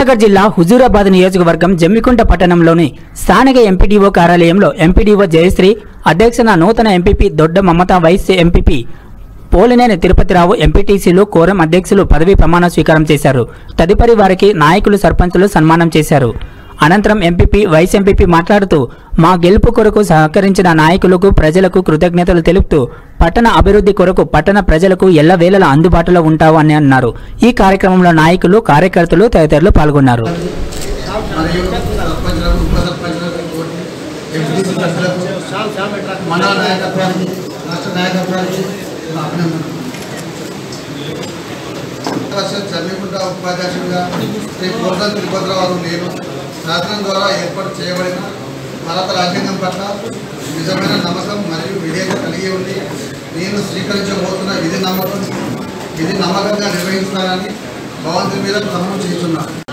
సూర్యాపేట జిల్లా హుజూరాబాద్ నియోజకవర్గం జమ్మికుంట పట్టణంలోని స్థానిక ఎంపీడీఓ కార్యాలయంలో ఎంపీడీఓ జయశ్రీ అధ్యక్షన నూతన MPP Dodda Mamata vice MPP Polineni Tirupatirao ఎంపీటీసీలు కోరం అధ్యక్షులు పదవీ ప్రమాణ స్వీకారం చేశారు తదుపరి వారికి నాయకులు సర్పంచులు సన్మానం చేశారు అనంతరం ఎంపీపీ వైస్ ఎంపీపీ మాట్లాడుతూ మా గెలుపు కొరకు సహకరించిన నాయకులకు ప్రజలకు కృతజ్ఞతలు తెలుపుతూ పట్టణ అభివృద్ధి కొరకు పట్టణ ప్రజలకు ఎల్లవేళలా అందుబాటులో ఉంటావు అని అన్నారు ఈ కార్యక్రమంలో నాయకులు కార్యకర్తలు తదితరులు పాల్గొన్నారు మరియు సర్పంచులకు ఉప సర్పంచులకు ఎంపీసీ సభ్యులకు మండల నాయకత్వానికి రాష్ట్ర నాయకత్వానికి నా అభినందనలు పరిషత్ చర్మికుంట ఉపాధ్యక్షుడిగా శ్రీ కోటల తిరుపతిరావు నేను శాసనం ద్వారా ఏర్పాటు చేయబడిన భారత రాజ్యాంగం పట్ల నిజమైన నమ్మకం మరియు విధేయత కలిగి ఉండి నేను స్వీకరించబోతున్న విధి నమ్మకం విధి నమ్మకంగా నిర్వహిస్తానని భగవంతుని మీద ప్రమాణం చేస్తున్నాను